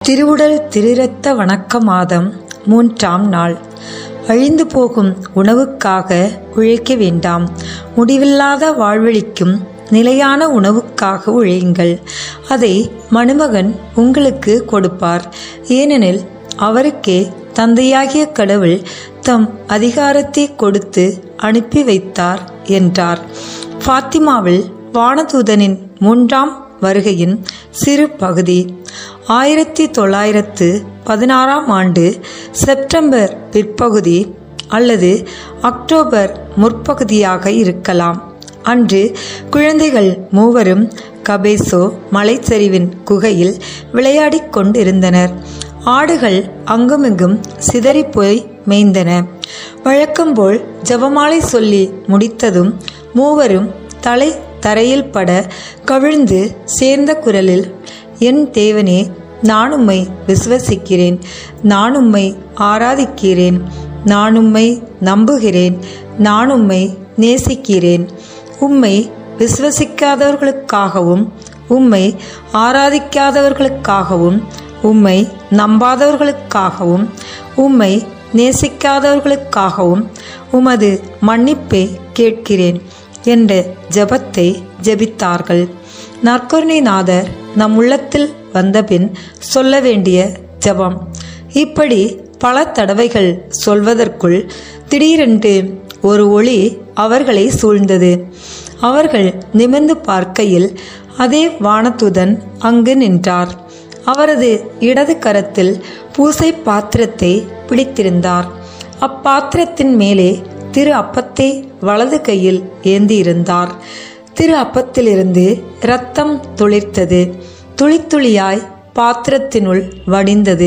திருவுடல் திருரத்த வணக்க மாதம் மூன்றாம் நாள் அழிந்து போகும் உணவுக்காக உழைக்க வேண்டாம் முடிவில்லாத வாழ்வழிக்கும் நிலையான உணவுக்காக உழையுங்கள் அதை மணுமகன் உங்களுக்கு கொடுப்பார் ஏனெனில் அவருக்கே தந்தையாகிய கடவுள் தம் அதிகாரத்தை கொடுத்து அனுப்பி வைத்தார் என்றார் ஃபாத்திமாவில் வானதூதனின் மூன்றாம் வருகையின் சிறு பகுதி ஆயிரத்தி தொள்ளாயிரத்து பதினாறாம் ஆண்டு செப்டம்பர் பிற்பகுதி அல்லது அக்டோபர் முற்பகுதியாக இருக்கலாம் அன்று குழந்தைகள் மூவரும் கபேசோ மலைச்சரிவின் குகையில் விளையாடிக் கொண்டிருந்தனர் ஆடுகள் அங்குமிங்கும் சிதறிப்போய் மேய்ந்தன வழக்கம்போல் ஜபமாலை சொல்லி முடித்ததும் மூவரும் தலை தரையில் பட கவிழ்ந்து சேர்ந்த குரலில் என் தேவனே நான் உம்மை விசுவசிக்கிறேன் நான் உம்மை ஆராதிக்கிறேன் நான் உம்மை நம்புகிறேன் நான் உம்மை நேசிக்கிறேன் உம்மை விசுவசிக்காதவர்களுக்காகவும் உம்மை ஆராதிக்காதவர்களுக்காகவும் உம்மை நம்பாதவர்களுக்காகவும் உம்மை நேசிக்காதவர்களுக்காகவும் உமது மன்னிப்பை கேட்கிறேன் என்ற ஜெபத்தை ஜெபித்தார்கள் நற்கருணைநாதர் நம் உள்ளத்தில் வந்தபின் சொல்ல வேண்டிய ஜெபம் இப்படி பல தடவைகள் சொல்வதற்குள் திடீரென்று ஒரு ஒளி அவர்களை சூழ்ந்தது அவர்கள் நிமிர்ந்து பார்க்கையில் அதே வானத்துதன் அங்கு நின்றார் அவரது இடது கரத்தில் பூசை பாத்திரத்தை பிடித்திருந்தார் அப்பாத்திரத்தின் மேலே திரு அப்பத்தை வலது கையில் ஏந்தியிருந்தார் திரு அப்பத்திலிருந்து இரத்தம் துளிர்த்தது துளித்துளியாய் பாத்திரத்தினுள் வடிந்தது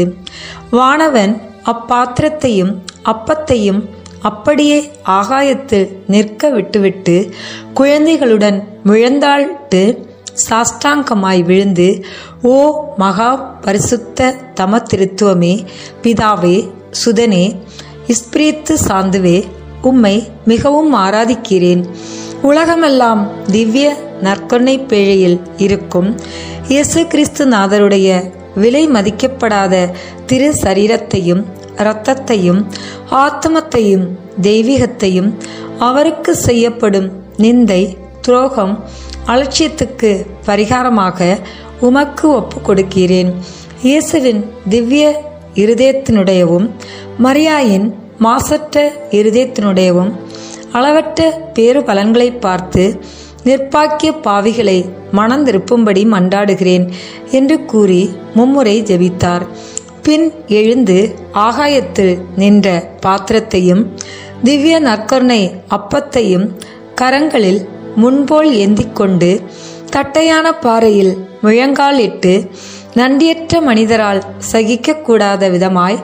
வானவன் அப்பாத்திரத்தையும் அப்பத்தையும் அப்படியே ஆகாயத்தில் நிற்க விட்டுவிட்டு குழந்தைகளுடன் விழுந்தாள்ட்டு சாஷ்டாங்கமாய் விழுந்து ஓ மகா பரிசுத்த தம திருத்துவமே பிதாவே சுதனே இஸ்பிரித்து சாந்துவே உம்மை மிகவும் ஆராதிக்கிறேன் உலகமெல்லாம் திவ்ய நற்கொன்னை பேழையில் இருக்கும் இயேசு கிறிஸ்து நாதருடைய விலை மதிக்கப்படாத திரு சரீரத்தையும் இரத்தத்தையும் ஆத்மத்தையும் தெய்வீகத்தையும் அவருக்கு செய்யப்படும் நிந்தை துரோகம் அலட்சியத்துக்கு பரிகாரமாக உமக்கு ஒப்பு கொடுக்கிறேன் இயேசுவின் திவ்ய இருதயத்தினுடையவும் மரியாயின் மாசற்ற இருதயத்தினுடையவும் அளவற்ற பேறு பலன்களை பார்த்து நிர்பாக்கிய பாவிகளை மனம் திருப்பும்படி மன்றாடுகிறேன் என்று கூறி மும்முறை ஜெபித்தார் பின் எழுந்து ஆகாயத்தில் நின்ற பாத்திரத்தையும் திவ்ய நற்கருணை அப்பத்தையும் கரங்களில் முன்போல் ஏந்திக்கொண்டு தட்டையான பாறையில் முழங்கால் இட்டு நன்றியற்ற மனிதரால் சகிக்கக்கூடாத விதமாய்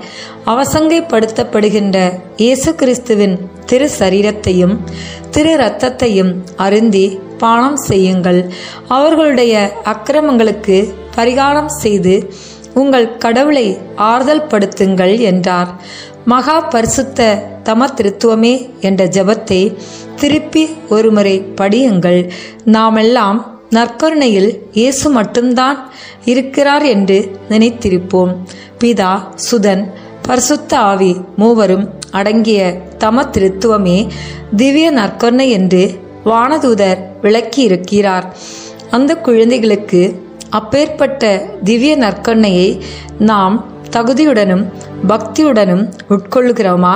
அவசங்கைப்படுத்தப்படுகின்ற இயேசு கிறிஸ்துவின் திரு சரீரத்தையும் திரு இரத்தத்தையும் அருந்தி பானம் செய்யுங்கள் அவர்களுடைய அக்கிரமங்களுக்கு பரிகாரம் செய்து உங்கள் கடவுளை ஆறுதல் படுத்துங்கள் என்றார் மகா பரிசுத்த தம திருத்துவமே என்ற ஜபத்தை திருப்பி ஒருமுறை படியுங்கள் நாமெல்லாம் நற்கருணையில் இயேசு மட்டும்தான் இருக்கிறார் என்று நினைத்திருப்போம் பிதா சுதன் பரிசுத்த ஆவி மூவரும் அடங்கிய தம திருத்துவமே திவ்ய நற்கருணை என்று வானதூதர் விளக்கி இருக்கிறார் அந்த குழந்தைகளுக்கு அப்பேற்பட்ட திவ்ய நற்கருணையை நாம் தகுதியுடனும் பக்தியுடனும் உட்கொள்கிறோமா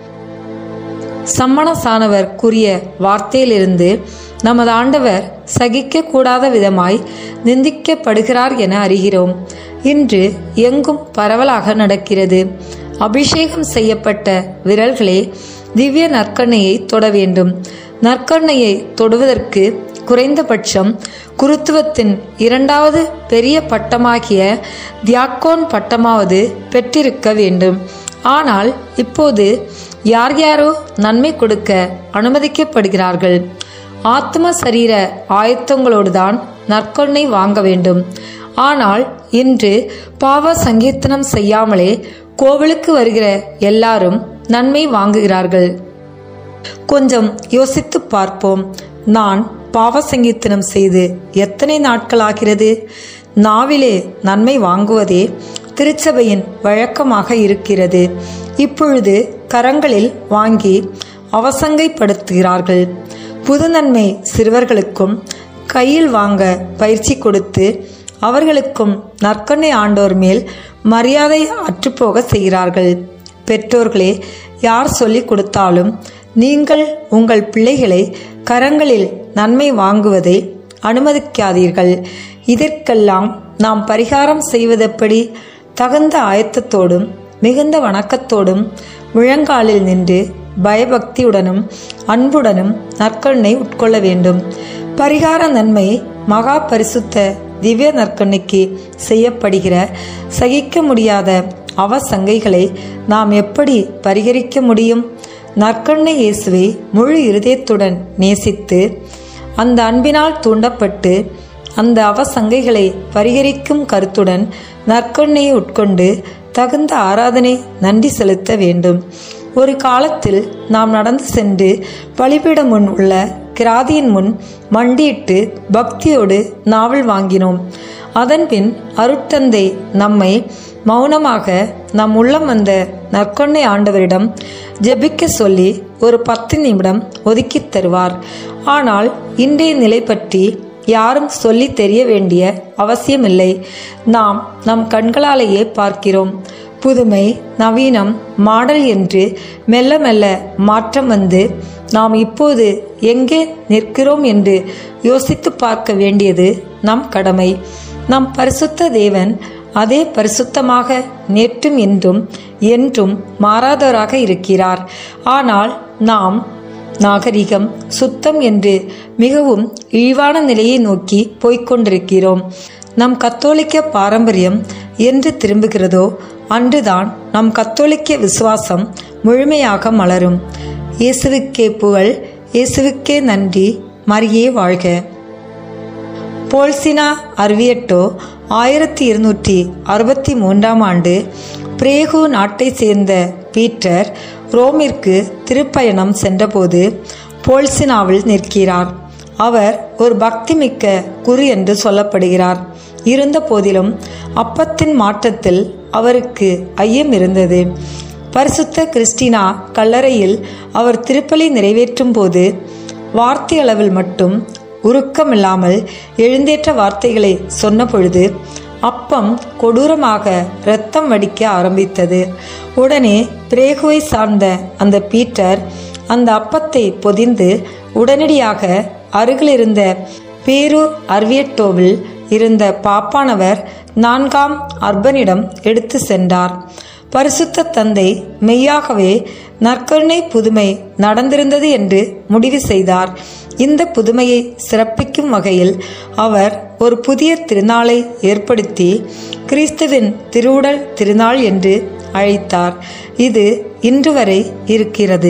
சம்மணசானவர் கூறிய வார்த்தையிலிருந்து நமது ஆண்டவர் சகிக்க கூடாத விதமாய் நிந்திக்கப்படுகிறார் என அறிகிறோம் இன்று எங்கும் பரவலாக நடக்கிறது அபிஷேகம் செய்யப்பட்ட விரல்களே திவ்ய நற்கண்ணையை தொட வேண்டும் நற்கண்ணையை தொடுவதற்கு குறைந்தபட்சம் குருத்துவத்தின் இரண்டாவது பெரிய பட்டமாகிய தியாக்கோன் பட்டமாவது பெற்றிருக்க வேண்டும் ஆனால் இப்போது யார் யாரோ நன்மை கொடுக்க அனுமதிக்கப்படுகிறார்கள் ஆத்ம சரீர ஆயத்தங்களோடுதான் நற்கொன்னை வாங்க வேண்டும் ஆனால் இன்று பாவ சங்கீர்த்தனம் செய்யாமலே கோவிலுக்கு வருகிற எல்லாரும் நன்மை வாங்குகிறார்கள் கொஞ்சம் யோசித்து பார்ப்போம் நான் பாவ சங்கீர்த்தனம் செய்து எத்தனை நாட்கள் ஆகிறது நாவிலே நன்மை வாங்குவதே திருச்சபையின் வழக்கமாக இருக்கிறது இப்பொழுது கரங்களில் வாங்கி அவசங்கைப்படுத்துகிறார்கள் புது நன்மை சிறுவர்களுக்கும் கையில் வாங்க பயிற்சி கொடுத்து அவர்களுக்கும் நற்கண்ணை ஆண்டோர் மேல் மரியாதை அற்றுப்போக செய்கிறார்கள் பெற்றோர்களே யார் சொல்லிக் கொடுத்தாலும் நீங்கள் உங்கள் பிள்ளைகளை கரங்களில் நன்மை வாங்குவதை அனுமதிக்காதீர்கள் இதற்கெல்லாம் நாம் பரிகாரம் செய்வதெப்படி தகுந்த ஆயத்தத்தோடும் மிகுந்த வணக்கத்தோடும் முழங்காலில் நின்று பயபக்தியுடனும் அன்புடனும் நற்கண்ணை உட்கொள்ள வேண்டும் பரிகார நன்மை மகா பரிசுத்த திவ்ய நற்கண்ணைக்கு செய்யப்படுகிற சகிக்க முடியாத அவசங்கைகளை நாம் எப்படி பரிகரிக்க முடியும் நற்கண்ணை இயேசுவை முழு இருதயத்துடன் நேசித்து அந்த அன்பினால் தூண்டப்பட்டு அந்த அவசங்கைகளை பரிகரிக்கும் கருத்துடன் நற்கொன்னையை உட்கொண்டு தகுந்த ஆராதனை நன்றி செலுத்த வேண்டும் ஒரு காலத்தில் நாம் நடந்து சென்று பலிபீடம் முன் உள்ள கிராதியின் முன் மண்டியிட்டு பக்தியோடு நாவல் வாங்கினோம் அதன்பின் அருட்தந்தை நம்மை மௌனமாக நம் உள்ளம் வந்த நற்கொன்னை ஆண்டவரிடம் ஜெபிக்க சொல்லி ஒரு பத்து நிமிடம் ஒதுக்கித் தருவார் ஆனால் இன்றைய நிலை பற்றி யாரும் சொல்லி தெரிய வேண்டிய அவசியமில்லை நாம் நம் கண்களாலேயே பார்க்கிறோம் புதுமை நவீனம் மாடல் என்று மெல்ல மெல்ல மாற்றம் வந்து நாம் இப்போது எங்கே நிற்கிறோம் என்று யோசித்து பார்க்க வேண்டியது நம் கடமை நம் பரிசுத்த தேவன் அதே பரிசுத்தமாக நேற்றும் என்றும் என்றும் மாறாதவராக இருக்கிறார் ஆனால் நாம் நாகரிகம் சுத்தம் என்று மிகவும் இழிவான நிலையை நோக்கி போய்க்கொண்டிருக்கிறோம் நம் கத்தோலிக்க பாரம்பரியம் என்று திரும்புகிறதோ அன்றுதான் நம் கத்தோலிக்க விசுவாசம் முழுமையாக மலரும் இயேசுவுக்கே புகழ் இயேசுவுக்கே நன்றி மரியே வாழ்க போல்சினா அர்வியட்டோ ஆயிரத்தி இருநூற்றி அறுபத்தி மூன்றாம் ஆண்டு பிரேகு நாட்டை சேர்ந்த பீட்டர் ரோமிற்கு திருப்பயணம் சென்றபோது போல்சினாவில் நிற்கிறார் அவர் ஒரு பக்திமிக்க குரு என்று சொல்லப்படுகிறார் இருந்த போதிலும் அப்பத்தின் மாற்றத்தில் அவருக்கு ஐயம் இருந்தது பரிசுத்த கிறிஸ்டினா கல்லறையில் அவர் திருப்பலி நிறைவேற்றும் போது வார்த்தை அளவில் மட்டும் உருக்கமில்லாமல் எழுந்தேற்ற வார்த்தைகளை சொன்ன பொழுது அப்பம் கொடூரமாக இரத்தம் வடிக்க ஆரம்பித்தது உடனே பிரேகுவை சார்ந்த அந்த பீட்டர் அந்த அப்பத்தை பொதிந்து உடனடியாக அருகிலிருந்த பேரூர் அர்வியட்டோவில் இருந்த பாப்பானவர் நான்காம் அர்பனிடம் எடுத்து சென்றார் பரிசுத்த தந்தை மெய்யாகவே நற்கருணை புதுமை நடந்திருந்தது என்று முடிவு செய்தார் இந்த புதுமையை சிறப்பிக்கும் வகையில் அவர் ஒரு புதிய திருநாளை ஏற்படுத்தி கிறிஸ்துவின் திருவுடல் திருநாள் என்று அழைத்தார் இது இன்று வரை இருக்கிறது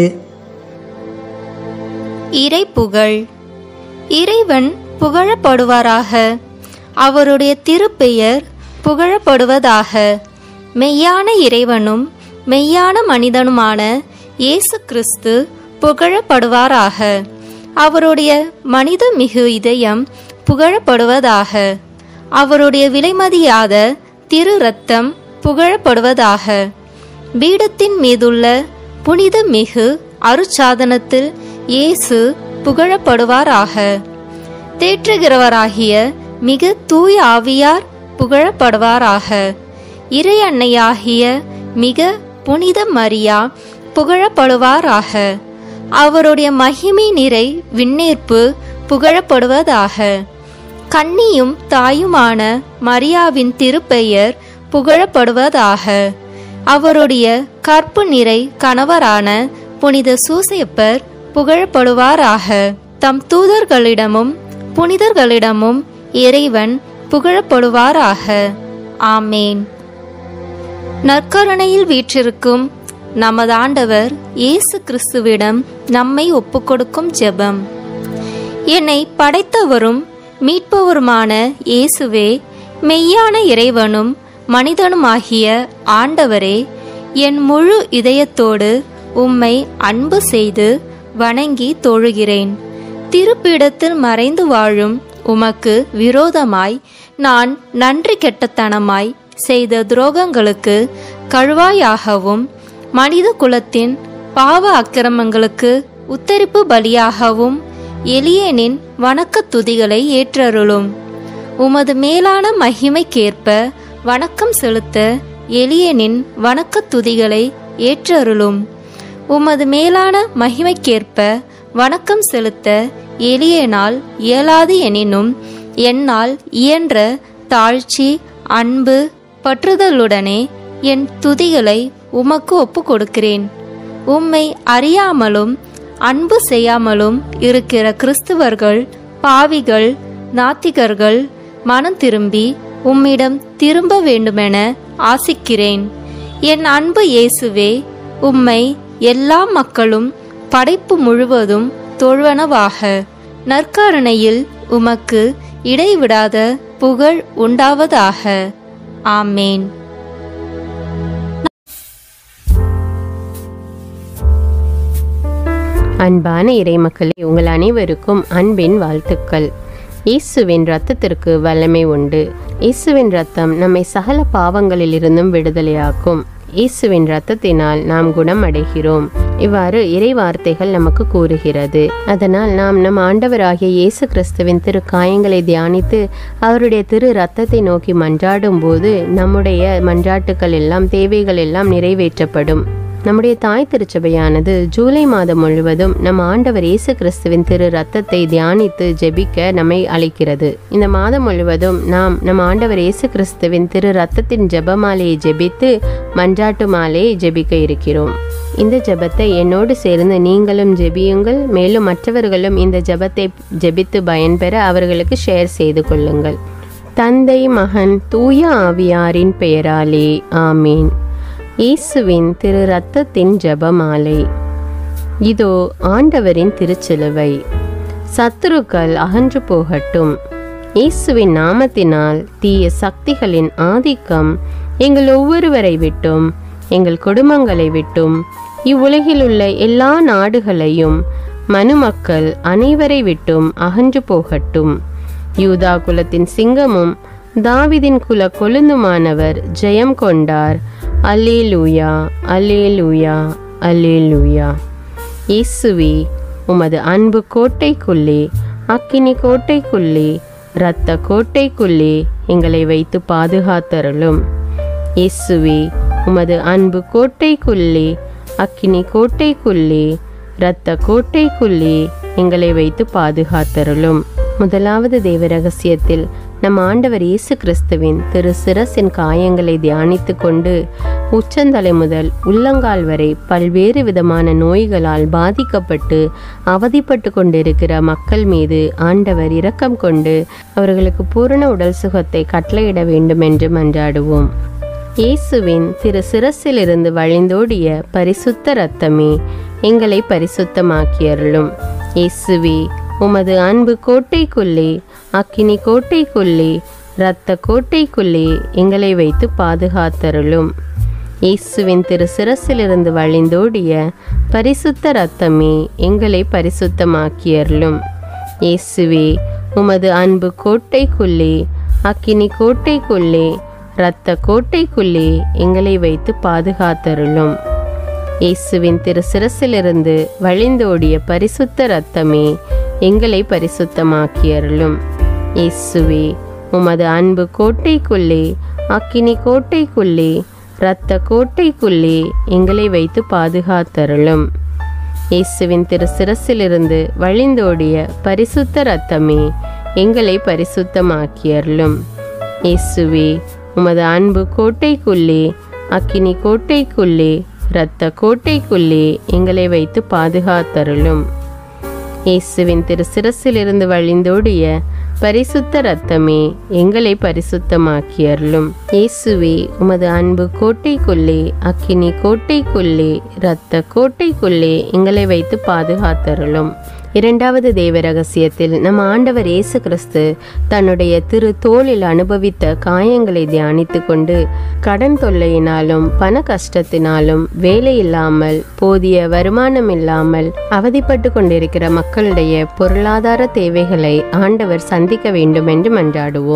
இறை புகழ் இறைவன் புகழப்படுவாராக அவருடைய திருப்பெயர் புகழப்படுவதாக மெய்யான இறைவனும் மெய்யான மனிதனுமான இயேசு கிறிஸ்து புகழப்படுவாராக அவருடைய மனித மிகு இதயம் புகழப்படுவதாக அவருடைய விலைமதியாத திரு ரத்தம் புகழப்படுவதாக பீடத்தின் மீதுள்ள புனித மிகு அருட்சாதனத்தில் இயேசு புகழப்படுவாராக தேற்றுகிறவராகிய மிக தூய ஆவியார் புகழப்படுவாராக இறை அன்னையாகிய மிக புனித மரியா புகழப்படுவாராக அவருடைய மகிமை நிறை விண்ணேற்பு புகழப்படுவதாக கன்னியும் தாயுமான மரியாவின் திருப்பெயர் புகழப்படுவதாக அவருடைய கற்பு நிறை கணவரான புனித சூசையப்பர் புகழப்படுவாராக தம் தூதர்களிடமும் புனிதர்களிடமும் இறைவன் புகழப்படுவாராக ஆமேன் நற்கருணையில் வீற்றிருக்கும் நமது ஆண்டவர் இயேசு கிறிஸ்துவிடம் நம்மை ஒப்புக்கொடுக்கும் ஜெபம் என்னை படைத்தவரும் மீட்பவருமான இயேசுவே மெய்யான இறைவனும் மனிதனுமாகிய ஆண்டவரே என் முழு இதயத்தோடு உம்மை அன்பு செய்து வணங்கி தொழுகிறேன் திருப்பீடத்தில் மறைந்து வாழும் உமக்கு விரோதமாய் நான் நன்றி கெட்டத்தனமாய் செய்த துரோகங்களுக்கு கழுவாயாகவும் மனித குலத்தின் பாவ அக்கிரமங்களுக்கு உத்தரிப்பு பலியாகவும் எளியனின் வணக்கத் துதிகளை ஏற்றருளும் உமது மேலான மகிமைக்கேற்ப வணக்கம் செலுத்த எளியனின் வணக்கத் துதிகளை ஏற்றருளும் உமது மேலான மகிமைக்கேற்ப வணக்கம் செலுத்த எளியனால் இயலாது எனினும் என்னால் இயன்ற தாழ்ச்சி அன்பு பற்றுதலுடனே என் துதிகளை உமக்கு ஒப்புக் கொடுக்கிறேன் உம்மை அறியாமலும் அன்பு செய்யாமலும் இருக்கிற கிறிஸ்துவர்கள் பாவிகள் நாத்திகர்கள் மனம் திரும்பி உம்மிடம் திரும்ப வேண்டுமென ஆசிக்கிறேன் என் அன்பு இயேசுவே உம்மை எல்லா மக்களும் படைப்பு முழுவதும் தொழுவனவாக நற்கருணையில் உமக்கு இடைவிடாத புகழ் உண்டாவதாக ஆமேன் அன்பான இறைமக்களே உங்கள் அனைவருக்கும் அன்பின் வாழ்த்துக்கள் இயேசுவின் இரத்தத்திற்கு வல்லமை உண்டு இயேசுவின் இரத்தம் நம்மை சகல பாவங்களிலிருந்தும் விடுதலையாக்கும் இயேசுவின் இரத்தத்தினால் நாம் குணம் அடைகிறோம் இவ்வாறு இறை வார்த்தைகள் நமக்கு கூறுகிறது அதனால் நாம் நம் ஆண்டவராகிய இயேசு கிறிஸ்துவின் திரு காயங்களை தியானித்து அவருடைய திரு ரத்தத்தை நோக்கி மன்றாடும் போது நம்முடைய மன்றாட்டுக்கள் எல்லாம் தேவைகள் எல்லாம் நிறைவேற்றப்படும் நம்முடைய தாய் திருச்சபையானது ஜூலை மாதம் முழுவதும் நம் ஆண்டவர் இயேசு கிறிஸ்துவின் திரு ரத்தத்தை தியானித்து ஜெபிக்க நம்மை அழைக்கிறது இந்த மாதம் முழுவதும் நாம் நம் ஆண்டவர் இயேசு கிறிஸ்துவின் திரு ரத்தத்தின் ஜெபமாலையை ஜெபித்து மன்றாட்டு மாலையை ஜெபிக்க இருக்கிறோம் இந்த ஜெபத்தை என்னோடு சேர்ந்து நீங்களும் ஜெபியுங்கள் மேலும் மற்றவர்களும் இந்த ஜெபத்தை ஜெபித்து பயன்பெற அவர்களுக்கு ஷேர் செய்து கொள்ளுங்கள் தந்தை மகன் தூய ஆவியாரின் பெயராலே ஆமீன் இயேசுவின் திரு ரத்தத்தின் ஜெபமாலை இதோ ஆண்டவரின் திருச்சிலுவை சத்துருக்கள் அகன்று போகட்டும் இயேசுவின் நாமத்தினால் தீய சக்திகளின் ஆதிக்கம் எங்கள் ஒவ்வொருவரை விட்டும் எங்கள் குடும்பங்களை விட்டும் இவ்வுலகில் உள்ள எல்லா நாடுகளையும் மனுமக்கள் அனைவரை விட்டும் அகன்று போகட்டும் யூதா குலத்தின் சிங்கமும் தாவிதின் குல கொழுந்துமானவர் ஜெயம் கொண்டார் அல்லேலூயா அல்லேலூயா அல்லேலூயா இயேசுவே உமது அன்பு கோட்டைக்குள்ளே அக்கினி கோட்டைக்குள்ளே இரத்த கோட்டைக்குள்ளே எங்களை வைத்து பாதுகாத்தருளும் இயேசுவே உமது அன்பு கோட்டைக்குள்ளே அக்கினி கோட்டைக்குள்ளே இரத்த கோட்டைக்குள்ளே எங்களை வைத்து பாதுகாத்தருளும் முதலாவது தேவ ரகசியத்தில் நம் ஆண்டவர் இயேசு கிறிஸ்துவின் திரு சிரசின் காயங்களை தியானித்து கொண்டு உச்சந்தலை முதல் உள்ளங்கால் வரை பல்வேறு விதமான நோய்களால் பாதிக்கப்பட்டு அவதிப்பட்டு கொண்டிருக்கிற மக்கள் மீது ஆண்டவர் இரக்கம் கொண்டு அவர்களுக்கு பூரண உடல் சுகத்தை கட்டளையிட வேண்டும் என்று மன்றாடுவோம் இயேசுவின் திரு சிரசிலிருந்து வழிந்தோடிய பரிசுத்த இரத்தமே எங்களை பரிசுத்தமாக்கியருளும் இயேசுவே உமது அன்பு கோட்டைக்குள்ளே அக்கினி கோட்டைக்குள்ளே இரத்த கோட்டைக்குள்ளே எங்களை வைத்து பாதுகாத்தருளும் இயேசுவின் திரு சிரசிலிருந்து வழிந்தோடிய பரிசுத்த இரத்தமே எங்களை பரிசுத்தமாக்கியருளும் இயேசுவே உமது அன்பு கோட்டைக்குள்ளே அக்கினி கோட்டைக்குள்ளே இரத்த கோட்டைக்குள்ளே எங்களை வைத்து பாதுகாத்தருளும் இயேசுவின் திரு சிரசிலிருந்து வழிந்தோடிய பரிசுத்த இரத்தமே எங்களை பரிசுத்தமாக்கியருளும் இயேசுவே உமது அன்பு கோட்டைக்குள்ளே அக்கினி கோட்டைக்குள்ளே இரத்த கோட்டைக்குள்ளே எங்களை வைத்து பாதுகாத்தருளும் இயேசுவின் திரு சிரசிலிருந்து வழிந்தோடிய பரிசுத்த இரத்தமே எங்களை பரிசுத்தமாக்கியருளும் இயேசுவே உமது அன்பு கோட்டைக்குள்ளே அக்கினி கோட்டைக்குள்ளே இரத்த கோட்டைக்குள்ளே எங்களை வைத்து பாதுகாத்தருளும் இயேசுவின் திரு சிரசிலிருந்து வழிந்தோடிய பரிசுத்த இரத்தமே எங்களை பரிசுத்தமாக்கியருளும் இயேசுவே உமது அன்பு கோட்டைக்குள்ளே அக்கினி கோட்டைக்குள்ளே இரத்த கோட்டைக்குள்ளே எங்களை வைத்து பாதுகாத்தருளும் இரண்டாவது தேவ ரகசியத்தில் நம் ஆண்டவர் இயேசு கிறிஸ்து தன்னுடைய திரு தோளில் அனுபவித்த காயங்களை தியானித்து கொண்டு கடன் தொல்லையினாலும் பண கஷ்டத்தினாலும் வேலை இல்லாமல் போதிய வருமானம் இல்லாமல் அவதிப்பட்டு கொண்டிருக்கிற மக்களுடைய பொருளாதார தேவைகளை ஆண்டவர் சந்திக்க வேண்டும் என்று மன்றாடுவோம்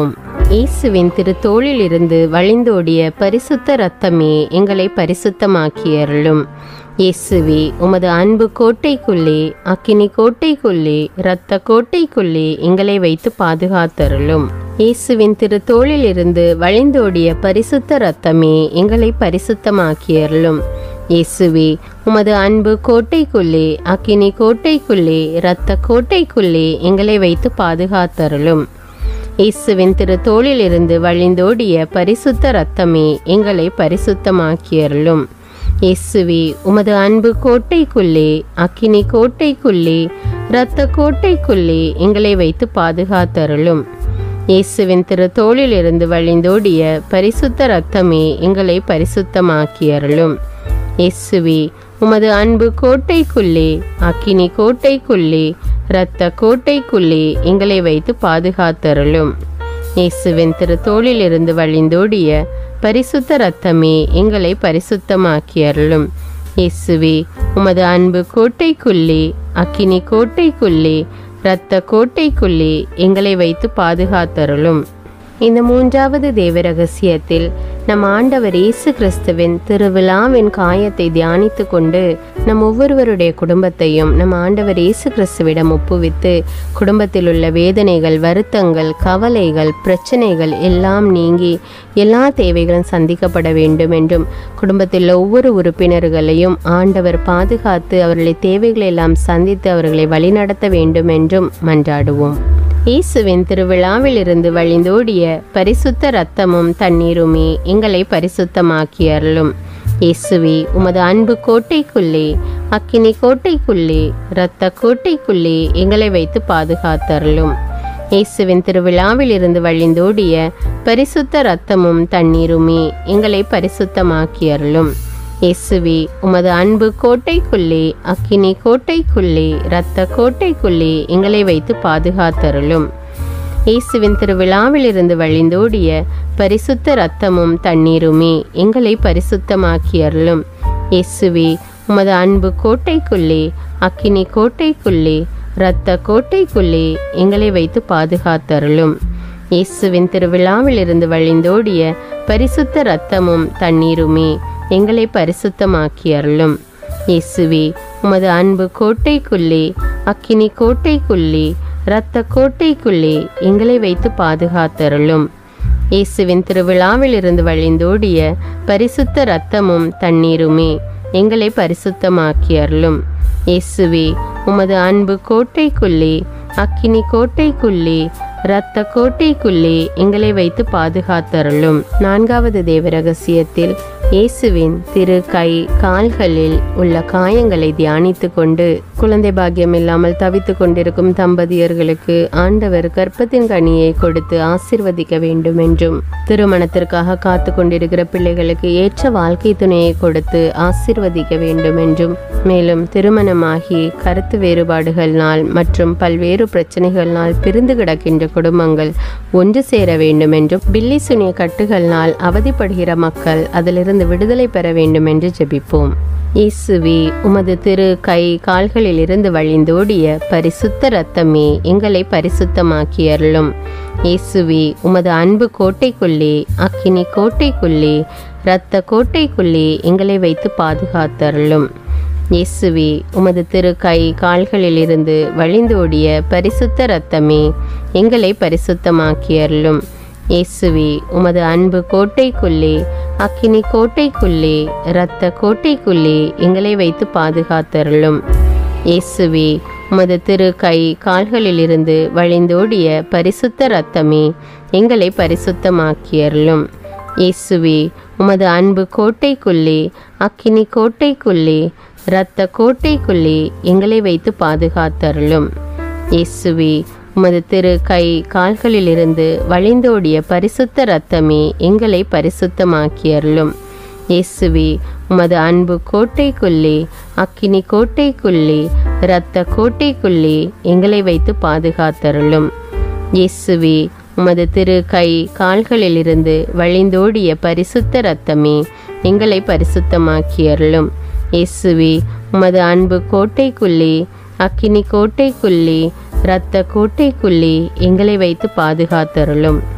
இயேசுவின் திருத்தோளிலிருந்து வழிந்தோடிய பரிசுத்த இரத்தமே எங்களை பரிசுத்தமாக்கியருளும் இயேசுவே உமது அன்பு கோட்டைக்குள்ளே அக்கினி கோட்டைக்குள்ளே இரத்த கோட்டைக்குள்ளே எங்களை வைத்து பாதுகாத்தருளும் இயேசுவின் திருத்தோளிலிருந்து வழிந்தோடிய பரிசுத்த இரத்தமே எங்களை பரிசுத்தமாக்கியருளும் இயேசுவே உமது அன்பு கோட்டைக்குள்ளே அக்கினி கோட்டைக்குள்ளே இரத்த கோட்டைக்குள்ளே எங்களை வைத்து பாதுகாத்தருளும் இயேசுவின் திரு தோளிலிருந்து வழிந்தோடிய பரிசுத்த இரத்தமே எங்களை பரிசுத்தமாக்கியருளும் இயேசுவே உமது அன்பு கோட்டைக்குள்ளே அக்கினி கோட்டைக்குள்ளே இரத்த கோட்டைக்குள்ளே எங்களை வைத்து பாதுகாத்தருளும் இயேசுவின் திரு தோளிலிருந்து வழிந்தோடிய பரிசுத்த இரத்தமே எங்களை பரிசுத்தமாக்கியருளும் இயேசுவே உமது அன்பு கோட்டைக்குள்ளே அக்கினி கோட்டைக்குள்ளே இரத்த கோட்டைக்குள்ளே எங்களை வைத்து பாதுகாத்தருளும் இயேசுவின் திரு தோளிலிருந்து வழிந்தோடிய பரிசுத்த இரத்தமே எங்களை பரிசுத்தமாக்கியருளும் இயேசுவே உமது அன்பு கோட்டைக்குள்ளே அக்கினி கோட்டைக்குள்ளே இரத்த கோட்டைக்குள்ளே எங்களை வைத்து பாதுகாத்தருளும் இந்த மூன்றாவது தேவ ரகசியத்தில் நம் ஆண்டவர் இயேசு கிறிஸ்துவின் திருவிழாவின் காயத்தை தியானித்து கொண்டு நம் ஒவ்வொருவருடைய குடும்பத்தையும் நம் ஆண்டவர் இயேசு கிறிஸ்துவிடம் ஒப்புவித்து குடும்பத்தில் உள்ள வேதனைகள் வருத்தங்கள் கவலைகள் பிரச்சனைகள் எல்லாம் நீங்கி எல்லா தேவைகளும் சந்திக்கப்பட வேண்டும் என்றும் குடும்பத்தில் உள்ள ஒவ்வொரு உறுப்பினர்களையும் ஆண்டவர் பாதுகாத்து அவர்களை தேவைகளை எல்லாம் சந்தித்து அவர்களை வழிநடத்த வேண்டும் என்றும் மன்றாடுவோம் இயேசுவின் திருவிழாவிலிருந்து வழிந்தோடிய பரிசுத்த இரத்தமும் தண்ணீருமே எங்களை பரிசுத்தமாக்கி அருளும் இயேசுவே உமது அன்பு கோட்டைக்குள்ளே அக்கினி கோட்டைக்குள்ளே இரத்த கோட்டைக்குள்ளே எங்களை வைத்து பாதுகாத்தருளும் இயேசுவின் திருவிழாவிலிருந்து வழிந்தோடிய பரிசுத்த இரத்தமும் தண்ணீருமே எங்களை பரிசுத்தமாக்கி அருளும் இயேசுவே உமது அன்பு கோட்டைக்குள்ளே அக்கினி கோட்டைக்குள்ளே இரத்த கோட்டைக்குள்ளே எங்களை வைத்து பாதுகாத்தருளும் இயேசுவின் திருவிழாவிலிருந்து வழிந்தோடிய பரிசுத்த இரத்தமும் தண்ணீருமே எங்களை பரிசுத்தமாக்கி அருளும் இயேசுவே உமது அன்பு கோட்டைக்குள்ளே அக்கினி கோட்டைக்குள்ளே இரத்த கோட்டைக்குள்ளே எங்களை வைத்து பாதுகாத்தருளும் இயேசுவின் திருவிழாவிலிருந்து வழிந்தோடிய பரிசுத்த இரத்தமும் தண்ணீருமே எங்களை பரிசுத்தமாக்கி அருளும் இயேசுவே உமது அன்பு கோட்டைக்குள்ளே அக்கினி கோட்டைக்குள்ளே இரத்த கோட்டைக்குள்ளே எங்களை வைத்து பாதுகாத்தருளும் இயேசுவின் திருவிழாவிலிருந்து வழிந்தோடிய பரிசுத்த இரத்தமும் தண்ணீருமே எங்களை பரிசுத்தமாக்கி அருளும் இயேசுவே உமது அன்பு கோட்டைக்குள்ளே அக்கினி கோட்டைக்குள்ளே இரத்த கோட்டைக்குள்ளே எங்களை வைத்து பாதுகாத்தருளும் நான்காவது தேவ ரகசியத்தில் இயேசுவின் திரு கை கால்களில் உள்ள காயங்களை தியானித்து கொண்டு குழந்தை பாக்கியம் இல்லாமல் தவித்து கொண்டிருக்கும் தம்பதியர்களுக்கு ஆண்டவர் கர்ப்பத்தின் கனியை கொடுத்து ஆசிர்வதிக்க வேண்டும் என்றும் திருமணத்திற்காக காத்து கொண்டிருக்கிற பிள்ளைகளுக்கு ஏற்ற வாழ்க்கை துணையை கொடுத்து ஆசிர்வதிக்க வேண்டும் என்றும் மேலும் திருமணமாகி கருத்து வேறுபாடுகள்னால் மற்றும் பல்வேறு பிரச்சனைகள்னால் பிரிந்து கிடக்கின்ற குடும்பங்கள் ஒன்று சேர வேண்டும் என்றும் பில்லி சுனிய கட்டுகள்னால் அவதிப்படுகிற மக்கள் அதிலிருந்து விடுதலை பெற வேண்டும் என்று ஜெபிப்போம் இயேசுவே உமது திரு கை கால்களில் இருந்து வழிந்தோடிய பரிசுத்த இரத்தமே எங்களை பரிசுத்தமாக்கி அருளும் இயேசுவே உமது அன்பு கோட்டைக்குள்ளே அக்கினி கோட்டைக்குள்ளே இரத்த கோட்டைக்குள்ளே எங்களை வைத்து பாதுகாத்தருளும் இயேசுவே உமது திரு கை கால்களிலிருந்து வழிந்தோடிய பரிசுத்த இரத்தமே எங்களை பரிசுத்தமாக்கி அருளும் இயேசுவே உமது அன்பு கோட்டைக்குள்ளே அக்கினி கோட்டைக்குள்ளே இரத்த கோட்டைக்குள்ளே எங்களை வைத்து பாதுகாத்தருளும் இயேசுவே உமது திரு கை கால்களிலிருந்து வழிந்தோடிய பரிசுத்த இரத்தமே எங்களை பரிசுத்தமாக்கி அருளும் இயேசுவே உமது அன்பு கோட்டைக்குள்ளே அக்கினி கோட்டைக்குள்ளே இரத்த கோட்டைக்குள்ளே எங்களை வைத்து பாதுகாத்தருளும் இயேசுவே உமது திரு கை கால்களிலிருந்து வழிந்தோடிய பரிசுத்த இரத்தமே எங்களை பரிசுத்தமாக்கி அருளும் இயேசுவே உமது அன்பு கோட்டைக்குள்ளே அக்கினி கோட்டைக்குள்ளே இரத்த கோட்டைக்குள்ளே எங்களை வைத்து பாதுகாத்தருளும் இயேசுவே உமது திரு கை கால்களிலிருந்து வழிந்தோடிய பரிசுத்த இரத்தமே எங்களை பரிசுத்தமாக்கி அருளும் இயேசுவே உமது அன்பு கோட்டைக்குள்ளே அக்கினி கோட்டைக்குள்ளே இரத்த கோட்டைக்குள்ளே எங்களை வைத்து பாதுகாத்தருளும்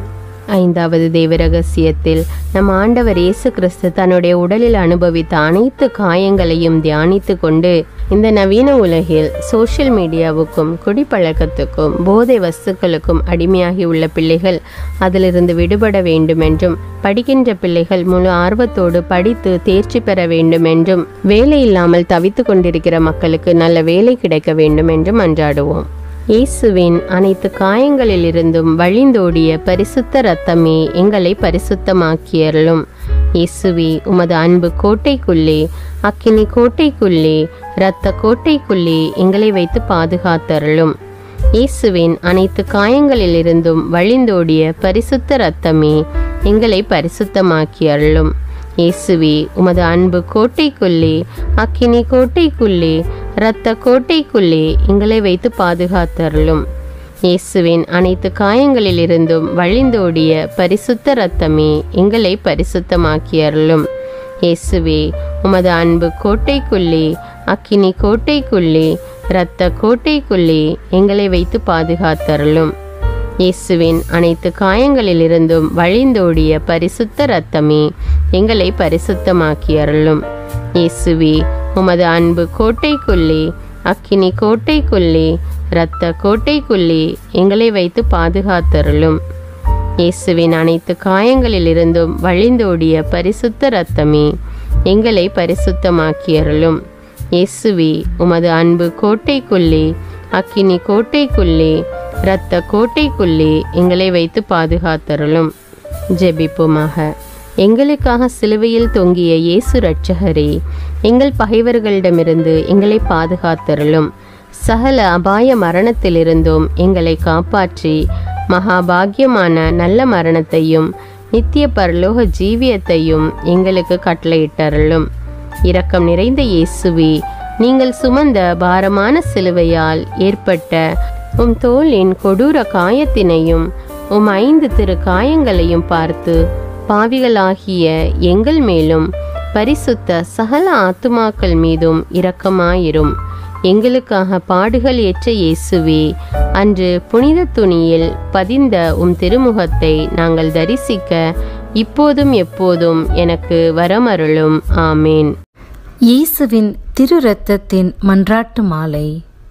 ஐந்தாவது தேவ ரகசியத்தில் நம் ஆண்டவர் இயேசு கிறிஸ்து தன்னுடைய உடலில் அனுபவித்த அனைத்து காயங்களையும் தியானித்து கொண்டு இந்த நவீன உலகில் சோஷியல் மீடியாவுக்கும் குடிப்பழக்கத்துக்கும் போதை வஸ்துக்களுக்கும் அடிமையாகி உள்ள பிள்ளைகள் அதிலிருந்து விடுபட வேண்டும் என்றும் படிக்கின்ற பிள்ளைகள் முழு ஆர்வத்தோடு படித்து தேர்ச்சி பெற வேண்டும் என்றும் வேலை இல்லாமல் தவித்து கொண்டிருக்கிற மக்களுக்கு நல்ல வேலை கிடைக்க வேண்டும் என்றும் அன்றாடுவோம் இயேசுவின் அனைத்து காயங்களிலிருந்தும் வழிந்தோடிய பரிசுத்த இரத்தமே எங்களை பரிசுத்தமாக்கியருளும் இயேசுவே உமது அன்பு கோட்டைக்குள்ளே அக்கினி கோட்டைக்குள்ளே இரத்த கோட்டைக்குள்ளே எங்களை வைத்து பாதுகாத்தருளும் இயேசுவின் அனைத்து காயங்களிலிருந்தும் வழிந்தோடிய பரிசுத்த இரத்தமே எங்களை பரிசுத்தமாக்கி அருளும் இயேசுவே உமது அன்பு கோட்டைக்குள்ளே அக்கினி கோட்டைக்குள்ளே இரத்த கோட்டைக்குள்ளே எங்களை வைத்து பாதுகாத்தருளும் இயேசுவின் அனைத்து காயங்களிலிருந்தும் வழிந்தோடிய பரிசுத்த இரத்தமே எங்களை பரிசுத்தமாக்கி அருளும் இயேசுவே உமது அன்பு கோட்டைக்குள்ளே அக்கினி கோட்டைக்குள்ளே இரத்த கோட்டைக்குள்ளே எங்களை வைத்து பாதுகாத்தருளும் இயேசுவின் அனைத்து காயங்களிலிருந்தும் வழிந்தோடிய பரிசுத்த இரத்தமே எங்களை பரிசுத்தமாக்கி அருளும் இயேசுவே உமது அன்பு கோட்டைக்குள்ளே அக்கினி கோட்டைக்குள்ளே இரத்த கோட்டைக்குள்ளே எங்களை வைத்து பாதுகாத்தருளும் இயேசுவின் அனைத்து காயங்களிலிருந்தும் வழிந்தோடிய பரிசுத்த இரத்தமே எங்களை பரிசுத்தமாக்கி அருளும் இயேசுவே உமது அன்பு கோட்டைக்குள்ளே அக்கினி கோட்டைக்குள்ளே இரத்த கோட்டைக்குள்ளே எங்களை வைத்து பாதுகாத்தருளும் ஜெபிப்போமாக எங்களுக்காக சிலுவையில் தொங்கிய இயேசு இரட்சகரே எங்கள் பகைவர்களிடமிருந்து எங்களை பாதுகாத்தருளும் சகல அபாய மரணத்திலிருந்தும் எங்களை காப்பாற்றி மகாபாகியமான நல்ல மரணத்தையும் நித்திய பரலோக ஜீவியத்தையும் எங்களுக்கு கட்டளையிட்டருளும் இரக்கம் நிறைந்த இயேசுவே நீங்கள் சுமந்த பாரமான சிலுவையால் ஏற்பட்ட உம் தோளின் கொடூர காயத்தினையும் உம் ஐந்து திரு காயங்களையும் பார்த்து பாவிகளாகிய எங்கள் மேலும் பரிசுத்த சகல ஆத்துமாக்கள் மீதும் இரக்கமாயிரும் எங்களுக்காக பாடுகள் ஏற்ற இயேசுவே அன்று புனித துணியில் பதிந்த உம் திருமுகத்தை நாங்கள் தரிசிக்க இப்போதும் எப்போதும் எனக்கு வரமருளும் ஆமேன் இயேசுவின் திரு ரத்தத்தின் மன்றாட்டு மாலை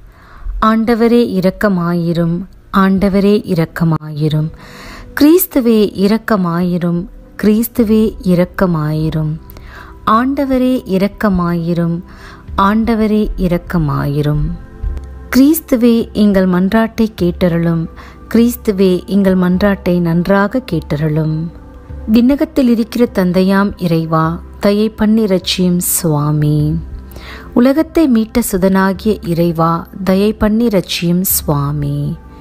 ஆண்டவரே இரக்கமாயிரும் ஆண்டவரே இரக்கமாயிரும் கிறிஸ்துவே இரக்கமாயிரும் கிறிஸ்துவே இரக்கமாயிரும் ஆண்டவரே இரக்கமாயிரும் ஆண்டவரே இரக்கமாயிரும் கிறிஸ்துவே எங்கள் மன்றாட்டை கேட்டருளும் கிறிஸ்துவே எங்கள் மன்றாட்டை நன்றாக கேட்டருளும் விண்ணகத்தில் இருக்கிற தந்தையாம் இறைவா தயை பண்ணிரட்சியும் சுவாமி உலகத்தை மீட்ட சுதனாகிய இறைவா தயை பண்ணிரட்சியும் சுவாமி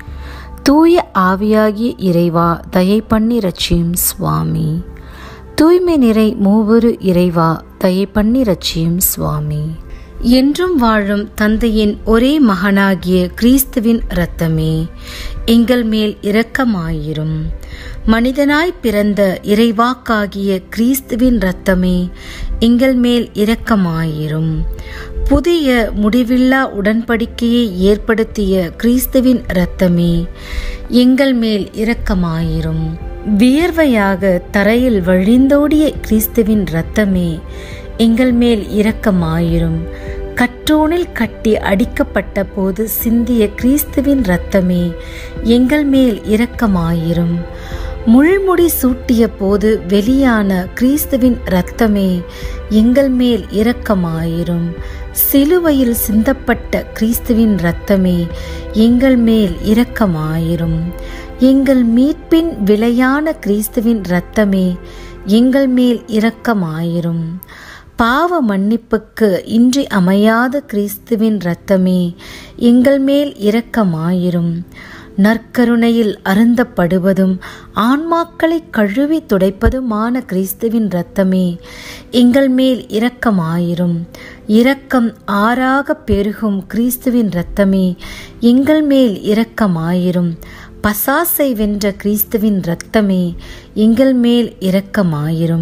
தூய ஆவியாகிய இறைவா தயை பண்ணிரட்சியும் சுவாமி தூய்மை நிறை மூவரு இறைவா தயை பண்ணிரட்சியும் சுவாமி என்றும் வாழும் தந்தையின் ஒரே மகனாகிய கிறிஸ்துவின் இரத்தமே எங்கள் மேல் இரக்கமாயிரும் மனிதனாய் பிறந்த இறைவாக்காகிய கிறிஸ்துவின் இரத்தமே எங்கள் மேல் இரக்கமாயிரும் புதிய முடிவில்லா உடன்படிக்கையை ஏற்படுத்திய கிறிஸ்துவின் இரத்தமே எங்கள் மேல் இரக்கமாயிரும் வியர்வையாக தரையில் வழிந்தோடிய கிறிஸ்துவின் இரத்தமே எங்கள் மேல் இரக்கமாயிரும் கற்றோனில் கட்டி அடிக்கப்பட்ட போது சிந்திய கிறிஸ்துவின் இரத்தமே எங்கள் மேல் இரக்கமாயிரும் முள்முடி சூட்டிய போது வெளியான கிறிஸ்துவின் இரத்தமே எங்கள் மேல் இரக்கமாயிரும் சிலுவையில் சிந்தப்பட்ட கிறிஸ்துவின் இரத்தமே எங்கள் மேல் இரக்கமாயிரும் எங்கள் மீட்பின் விலையான கிறிஸ்துவின் இரத்தமே எங்கள் மேல் இரக்கமாயிரும் பாவ மன்னிப்புக்கு இன்றி அமையாத கிறிஸ்துவின் இரத்தமே எங்கள் மேல் இரக்கமாயிரும் நற்கருணையில் அருந்தப்படுவதும் ஆன்மாக்களை கழுவி துடைப்பதுமான கிறிஸ்துவின் இரத்தமே எங்கள் மேல் இரக்கமாயிரும் இரக்கம் ஆறாக பெருகும் கிறிஸ்துவின் இரத்தமே எங்கள் மேல் இரக்கமாயிரும் பசாசை வென்ற கிறிஸ்துவின் இரத்தமே எங்கள் மேல் இரக்கமாயிரும்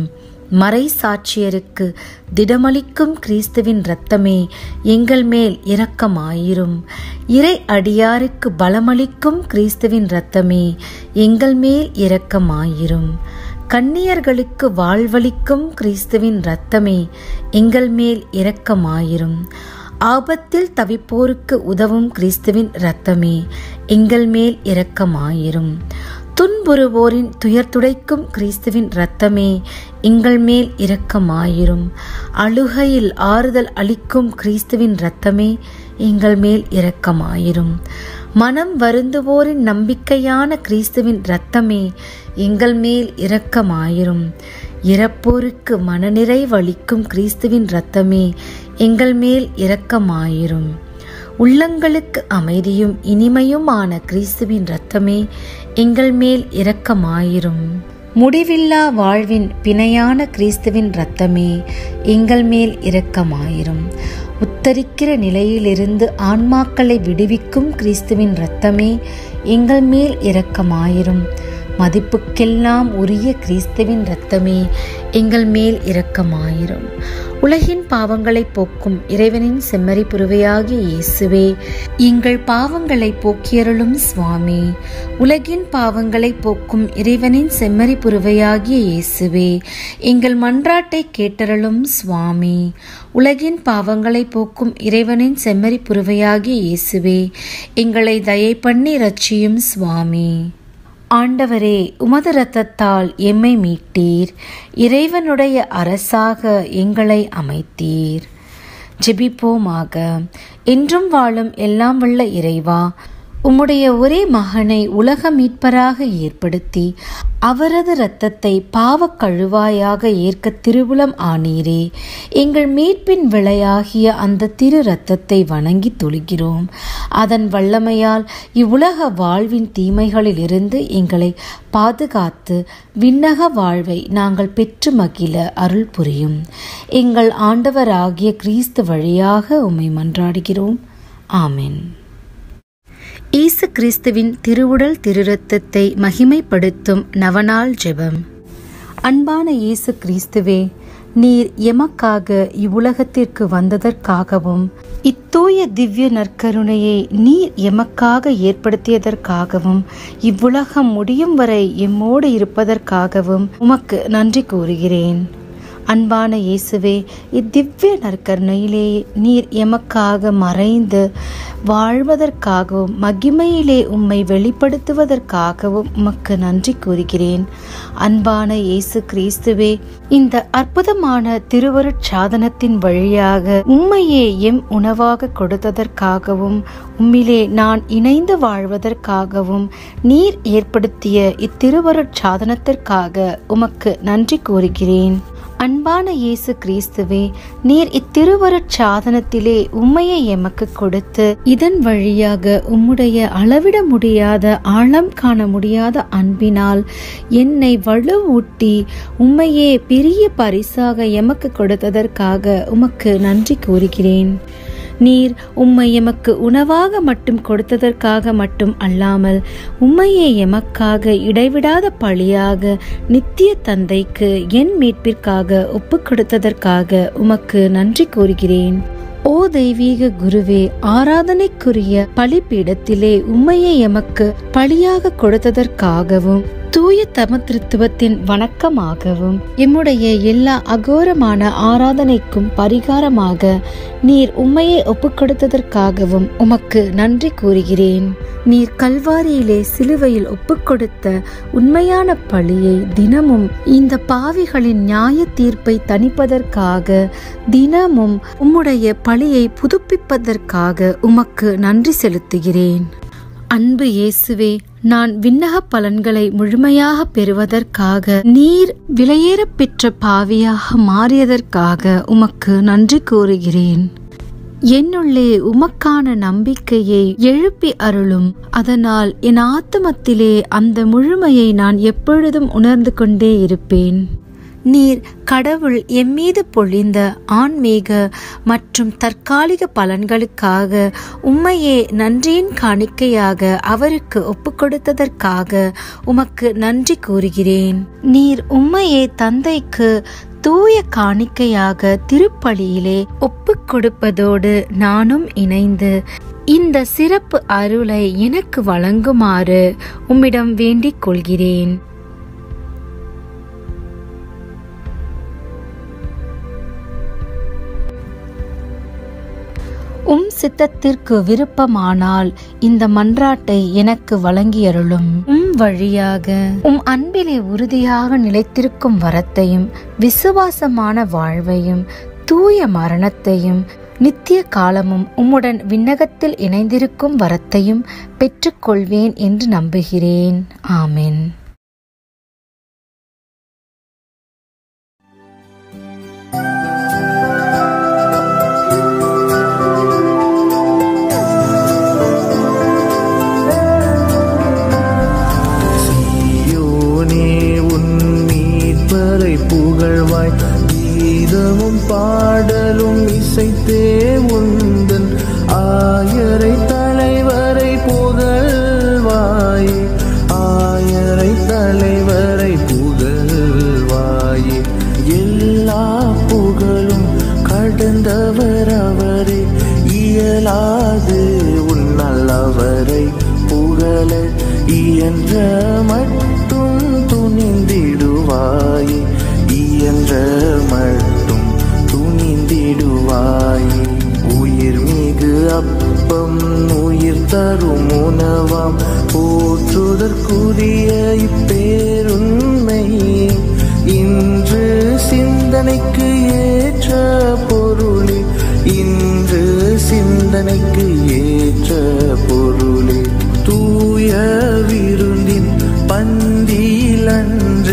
மறை சாட்சியருக்கு திடமளிக்கும் கிறிஸ்துவின் இரத்தமே எங்கள் மேல் இரக்கமாயிரும் இறை அடியாருக்கு பலமளிக்கும் கிறிஸ்துவின் இரத்தமே எங்கள் மேல் இரக்கமாயிரும் கன்னியர்களுக்கு வாழ்வளிக்கும் கிறிஸ்துவின் இரத்தமே எங்கள் மேல் இரக்கமாயிரும் ஆபத்தில் தவிப்போருக்கு உதவும் கிறிஸ்துவின் இரத்தமே எங்கள் மேல் இரக்கமாயிரும் துன்புறுவோரின் துயர் துடைக்கும் கிறிஸ்துவின் இரத்தமே எங்கள் மேல் இரக்கமாயிரும் அழுகையில் ஆறுதல் அளிக்கும் கிறிஸ்துவின் இரத்தமே எங்கள் மேல் இரக்கமாயிரும் மனம் வருந்துவோரின் நம்பிக்கையான கிறிஸ்துவின் இரத்தமே எங்கள் மேல் இரக்கமாயிரும் இறப்போருக்கு மனநிறைவளிக்கும் கிறிஸ்துவின் இரத்தமே எங்கள் மேல் இரக்கமாயிரும் உள்ளங்களுக்கு அமைதியும் இனிமையுமான கிறிஸ்துவின் இரத்தமே எங்கள் மேல் இரக்கமாயிரும் முடிவில்லா வாழ்வின் பிணையான கிறிஸ்துவின் இரத்தமே எங்கள் மேல் இரக்கமாயிரும் உத்தரிக்கிற நிலையிலிருந்து ஆன்மாக்களை விடுவிக்கும் கிறிஸ்துவின் இரத்தமே எங்கள் மேல் இரக்கமாயிரும் மதிப்புக்கெல்லாம் உரிய கிறிஸ்துவின் இரத்தமே எங்கள் மேல் இரக்கமாயிரும் உலகின் பாவங்களை போக்கும் இறைவனின் செம்மறி புருவையாகிய இயேசுவே எங்கள் பாவங்களை போக்கியருளும் சுவாமி உலகின் பாவங்களை போக்கும் இறைவனின் செம்மறி புருவையாகிய இயேசுவே எங்கள் மன்றாட்டை கேட்டருளும் சுவாமி உலகின் பாவங்களை போக்கும் இறைவனின் செம்மறி புருவையாகிய இயேசுவே எங்களை தயை பண்ணி ரட்சியும் சுவாமி ஆண்டவரே உமது இரத்தத்தால் எம்மை மீட்டீர் இறைவனுடைய அரசாக எங்களை அமைத்தீர் ஜெபிப்போமாக என்றும் வாழும் எல்லாம் வல்ல இறைவா உம்முடைய ஒரே மகனை உலக மீட்பராக ஏற்படுத்தி அவரது இரத்தத்தை பாவக் கழுவாயாக ஏற்க திருவுளம் ஆனீரே எங்கள் மீட்பின் விளையாகிய அந்த திரு இரத்தத்தை வணங்கி தொழுகிறோம் அதன் வல்லமையால் இவ்வுலக வாழ்வின் தீமைகளிலிருந்து எங்களை பாதுகாத்து விண்ணக வாழ்வை நாங்கள் பெற்று மகிழ அருள் புரியும் எங்கள் ஆண்டவராகிய கிறிஸ்து வழியாக உம்மை மன்றாடுகிறோம் ஆமென் இயேசு கிறிஸ்துவின் திருவுடல் திருரத்தத்தை மகிமைப்படுத்தும் நவநாள் ஜெபம் அன்பான இயேசு கிறிஸ்துவே நீர் எமக்காக இவ்வுலகத்திற்கு வந்ததற்காகவும் இத்தூய திவ்ய நற்கருணையை நீர் எமக்காக ஏற்படுத்தியதற்காகவும் இவ்வுலகம் முடியும் வரை எம்மோடு இருப்பதற்காகவும் உமக்கு நன்றி கூறுகிறேன் அன்பான இயேசுவே இத்திவ்ய நற்கருணையிலே நீர் எமக்காக மறைந்து வாழ்வதற்காகவும் மகிமையிலே உம்மை வெளிப்படுத்துவதற்காகவும் உமக்கு நன்றி கூறுகிறேன் அன்பான இயேசு கிறிஸ்துவே இந்த அற்புதமான திருவருட் சாதனத்தின் வழியாக உம்மையே எம் உணவாக கொடுத்ததற்காகவும் உம்மிலே நான் இணைந்து வாழ்வதற்காகவும் நீர் ஏற்படுத்திய இத்திருவருட் சாதனத்திற்காக உமக்கு நன்றி கூறுகிறேன் அன்பான இயேசு கிறிஸ்துவே நீர் இத்திருவருட் சாதனத்திலே உம்மையை எமக்கு கொடுத்து இதன் வழியாக உம்முடைய அளவிட முடியாத ஆழம் காண முடியாத அன்பினால் என்னை வலுவூட்டி உம்மையே பெரிய பரிசாக எமக்கு கொடுத்ததற்காக உமக்கு நன்றி கூறுகிறேன் நீர் உம்மை எமக்கு உணவாக மட்டும் கொடுத்ததற்காக மட்டும் அல்லாமல் உம்மையே எமக்காக இடைவிடாத பழியாக நித்திய தந்தைக்கு என் மீட்பிற்காக ஒப்புக் கொடுத்ததற்காக உமக்கு நன்றி கூறுகிறேன் ஓ தெய்வீக குருவே ஆராதனைக்குரிய பலிபீடத்திலே உம்மையை எமக்கு பலியாக கொடுத்ததற்காகவும் தூய தமத்திருத்துவத்தின் வணக்கமாகவும் எம்முடைய எல்லா அகோரமான ஆராதனைக்கும் பரிகாரமாக நீர் உம்மையை ஒப்புக்கொடுத்ததற்காகவும் உமக்கு நன்றி கூறுகிறேன் நீர் கல்வாரியிலே சிலுவையில் ஒப்புக்கொடுத்த உண்மையான பழியை தினமும் இந்த பாவிகளின் நியாய தீர்ப்பை தணிப்பதற்காக தினமும் உம்முடைய பழியை புதுப்பிப்பதற்காக உமக்கு நன்றி செலுத்துகிறேன் அன்பு இயேசுவே நான் விண்ணக பலன்களை முழுமையாக பெறுவதற்காக நீர் விலையேறப் பெற்ற பாவியாக மாறியதற்காக உமக்கு நன்றி கூறுகிறேன் என்னுள்ளே உமக்கான நம்பிக்கையை எழுப்பி அருளும் அதனால் என் ஆத்துமத்திலே அந்த முழுமையை நான் எப்பொழுதும் உணர்ந்து கொண்டே இருப்பேன் நீர் கடவுள் எம்மீது பொழிந்த ஆன்மீக மற்றும் தற்காலிக பலன்களுக்காக உம்மையே நன்றியின் காணிக்கையாக அவருக்கு ஒப்புக்கொடுத்ததற்காக உமக்கு நன்றி கூறுகிறேன் நீர் உம்மையே தந்தைக்கு தூய காணிக்கையாக திருப்பலியிலே ஒப்புக் கொடுப்பதோடு நானும் இணைந்து இந்த சிறப்பு அருளை எனக்கு வழங்குமாறு உம்மிடம் வேண்டிக் கொள்கிறேன் உம் சித்தத்திற்கு விருப்பமானால் இந்த மன்றாட்டை எனக்கு வழங்கியருளும் உம் வழியாக உம் அன்பிலே உறுதியாக நிலைத்திருக்கும் வரத்தையும் விசுவாசமான வாழ்வையும் தூய மரணத்தையும் நித்திய காலமும் உம்முடன் விண்ணகத்தில் இணைந்திருக்கும் வரத்தையும் பெற்றுக்கொள்வேன் என்று நம்புகிறேன் ஆமென் சீயோனே உன் மீட்பரை புகழ்வாய் கீதமும் பாடலும் இசைத்தே உந்தன் ஆயரை தலைவரை புகழ்வாய் ஆயரை தலைவரை புகழ்வாயே எல்லா புகழும் கடந்தவர் அவரே இயலாது உன்னால் அவரை புகழ இயன்ற மட்டும் துணிந்திடுவாயே இயன்ற மட்டும் துணிந்திடுவாயே உயிர் மிகு அப்பம் உயிர் தரும் உணவாம் போற்றுதற்குரிய இப்பேருண்மையே இன்று சிந்தனைக்கு ஏற்ற பொருளே இன்று சிந்தனைக்கு ஏற்ற பொருளே தூய விருந்தின் பந்தியில் அன்று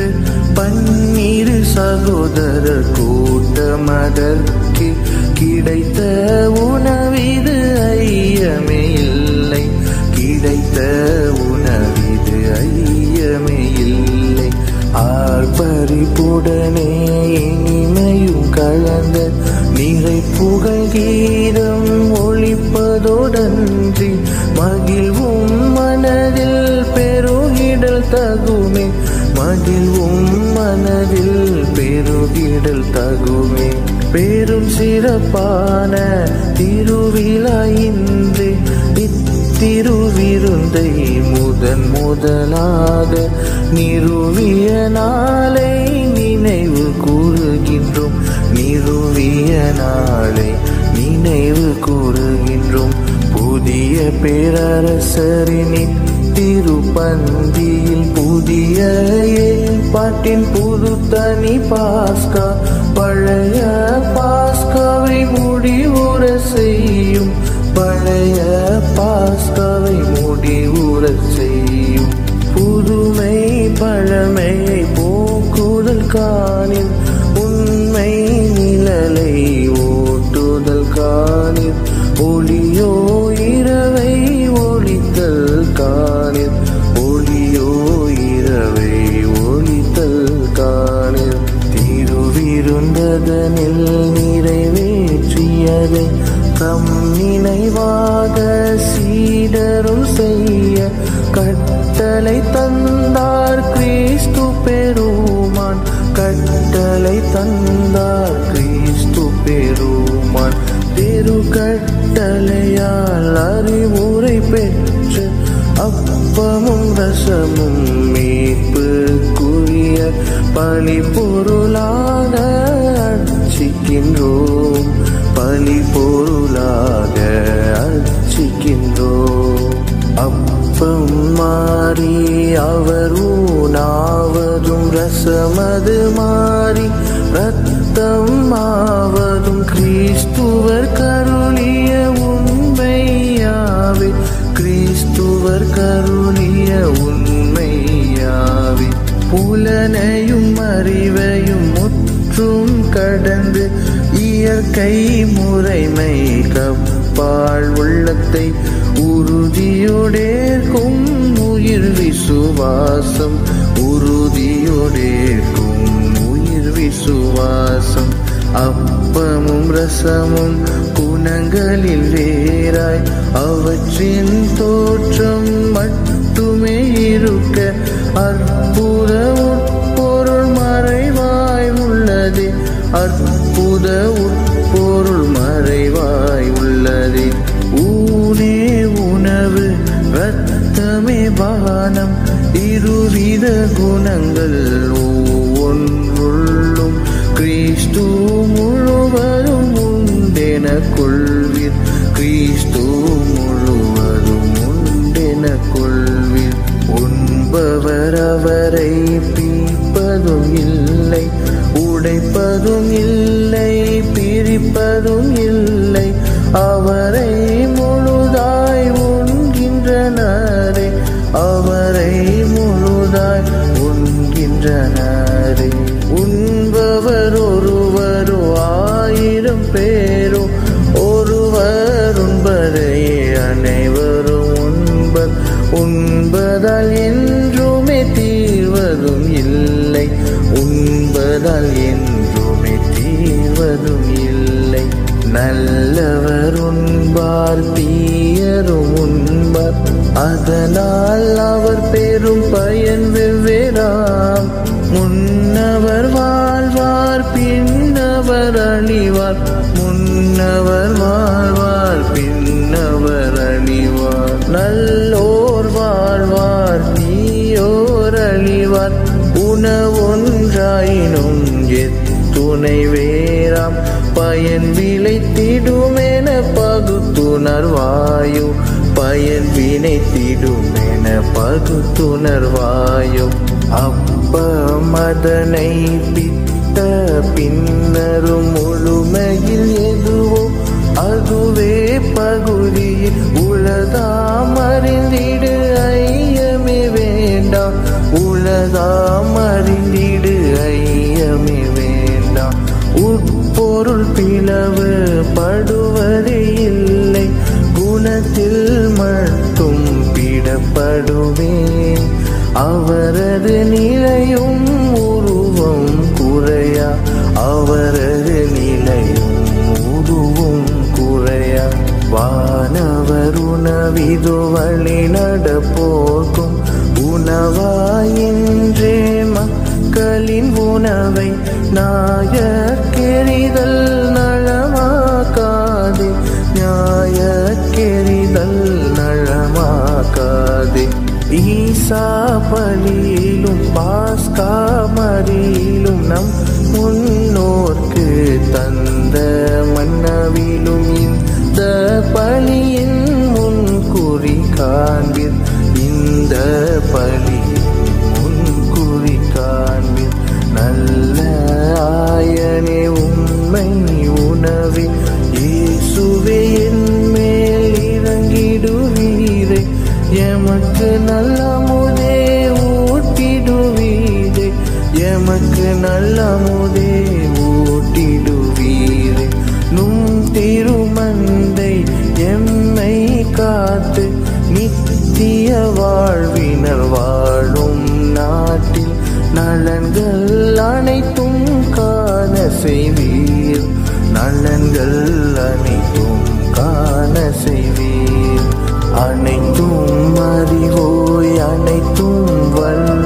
பன்னீர் சகோதரர் கூட்டமதற்கு கிடைத்த உணவிது ஐயமே இல்லை கிடைத்த உணவிது ஐயமே இல்லை ஆர்ப்பரிப்புடனே இனிமையும் கலந்த நிறை புகழ் கீதம் ஒழிப்பதோடன்றி மகிழ்வும் மனதில் பெருகிடல் தகுமே மகிழ்வும் மனதில் பெருகிடல் தகுமே பெரும் சிறப்பான திருவிழா இன்று இத்திருவிருந்தை முதன் முதலாக நிறுவிய நாளை நினைவு கூறுகின்றோம் நிறுவிய நாளை நினைவு கூறுகின்றோம் புதிய பேரரசரின் திருப்பந்தியில் புதிய பாட்டின் புது தனி பாஸ்கா பழைய பாஸ்காவை முடிவுற செய்யும் பழைய பாஸ்காவை முடிவுற செய்யும் புதுமை பழமையை போக்குதல் காணில் உண்மை நிழலை ஓட்டுதல் காணில் ஒளியோ இரவை ஒளித்தல் காணில் ஒளியோ இரவை ஒளித்தல் காணில் திருவிருந்ததனில் நிறைவேற்றியதை தம் நினைவாக சீடரும் செய்ய கட்டளை தந்தார் கிறிஸ்து பெருமான் கட்டளை தந்தார் கிறிஸ்து பெருமான் திரு கட்டளையால் அறிவுரை பெற்று அப்பமும் ரசமும் மீட்புக்குரிய பழி பொருளாக அர்ச்சிக்கின்றோம் பழி பொருளாக அர்ச்சிக்கின்றோம் அப்பம் மாறி அவர் ஊனாவதும் ரசமது மாறி ரத்தம் ஆவதும் கிறிஸ்துவர் கருளிய உண்மையாவே கிறிஸ்துவர் கருளிய உண்மையாவே புலனையும் அறிவையும் முற்றும் கடந்து இயற்கை முறைமை கப்பால் உள்ளத்தை உறுதியோடேற்கும் உயிர் விசுவாசம் உறுதியோடேற்கும் உயிர் விசுவாசம் அப்பமும் ரசமும் குணங்களில் வேறாய் அவற்றின் தோற்றம் மட்டுமே இருக்க அற்புத உட்பொருள் மறைவாய் உள்ளதே அற்புத உட்பொருள் மறைவாய் உள்ளதே ஊனே உணவு இரத்தமே பானம் இருவித குணங்கள் ஒவ்வொன்றுள்ளும் கிறிஸ்து முழுவதும் உண்டென கொள்வீர் கிறிஸ்து முழுவதும் உண்டென கொள்வீர் உண்பவர் அவரை பிரிப்பதும் இல்லை உடைப்பதும் இல்லை பிரிப்பதும் இல்லை அவரை முழுதாய் உண்கின்றனரே அவரை முழுதாய் உண்கின்றனரே உண்பவர் ஒருவரோ ஆயிரம் பேரோ ஒருவர் உண்பதையே அனைவரும் உண்பர் உண்பதால் என்றுமே தீர்வதும் இல்லை உண்பதால் என்றுமே தீர்வதும் இல்லை நல்லவர் உண்பார் தீயரும் உண்பார் அதனால் அவர் பெரும் பயன் வெவ்வேறாம் முன்னவர் வாழ்வார் பின்னவர் அணிவார் முன்னவர் வாழ்வார் பின்னவர் அணிவார் நல்லோர் வாழ்வார் தீயோர் அழிவார் உணவொன்றாயினும் எத்துணை வேறாம் பயன் விளைத்திடுமென பகுத்துணர்வாயோ பயன் வினைத்திடுமென பகுத்துணர்வாயோ அப்ப மதனை பித்த பின்னரும் முழுமையில் எதுவோ அதுவே பகுதியில் உலதாம் அறிந்திடு ஐயமே வேண்டாம் உலதாம் அறிந்திடு ஐயமே வேண்டாம் உட்பொருள் பிளவு படுவதே இல்லை குணத்தில் மட்டும் பிடப்படுவேன் அவரது நிலையும் உருவம் குறையா அவரது நிலையும் உருவும் குறையா வானவர் உணவிது வழி நடப்போர்க்கும் உணவாயின்றே மக்களின் உணவை நாயக்கெறிதல் நலமாக்காதே நியாயக்கெறிதல் நலமாக்காதே ஈசா பலியிலும் பாஸ்கா மறியிலும் நம் முன்னோர்க்கு தந்த மன்னவிலும் இந்த பலியின் முன் குறி காண்பீர் இந்த பலியின் முன் குறி காண்பீர் நல்ல ஆயனே உண்மை உணவே இயேசுவே என் மேல் இறங்கிடுவீரே எமக்கு நல்ல முதே ஊட்டிடுவீரே எமக்கு நல்ல முதே ஊட்டிடுவீரே நும் திருமந்தை எம்மை காத்து நித்திய வாழ்வினர் வாழும் நாட்டில் நலன்கள் அனைத்தும் காண செய்வீர் நலன்கள் அனைத்தும் காண செய்வீர் அனைத்தும் அறிவோய் அனைத்தும் வல்ல